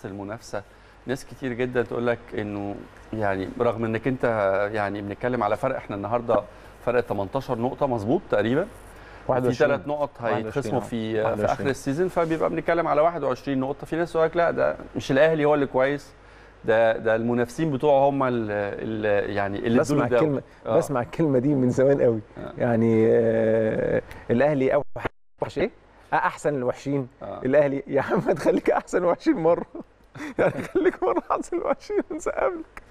وسط المنافسه ناس كتير جدا تقول لك انه يعني رغم انك انت يعني بنتكلم على فرق احنا النهارده فرق 18 نقطه مظبوط تقريبا في 21. ثلاث نقط 21 هيتخصموا آه. في في 21. اخر السيزون فبيبقى بنتكلم على 21 نقطه في ناس تقول لك لا ده مش الاهلي هو اللي كويس ده ده المنافسين بتوعه هم اللي يعني اللي ادوا بسمع له الدوري. الكلمه آه. بسمع الكلمه دي من زمان قوي آه. يعني آه الاهلي اوحش وحش ايه آه، احسن الوحشين آه. الاهلي يا عم تخليك احسن وحشين مره يعني خليك مره احسن وحشين ونسقف لك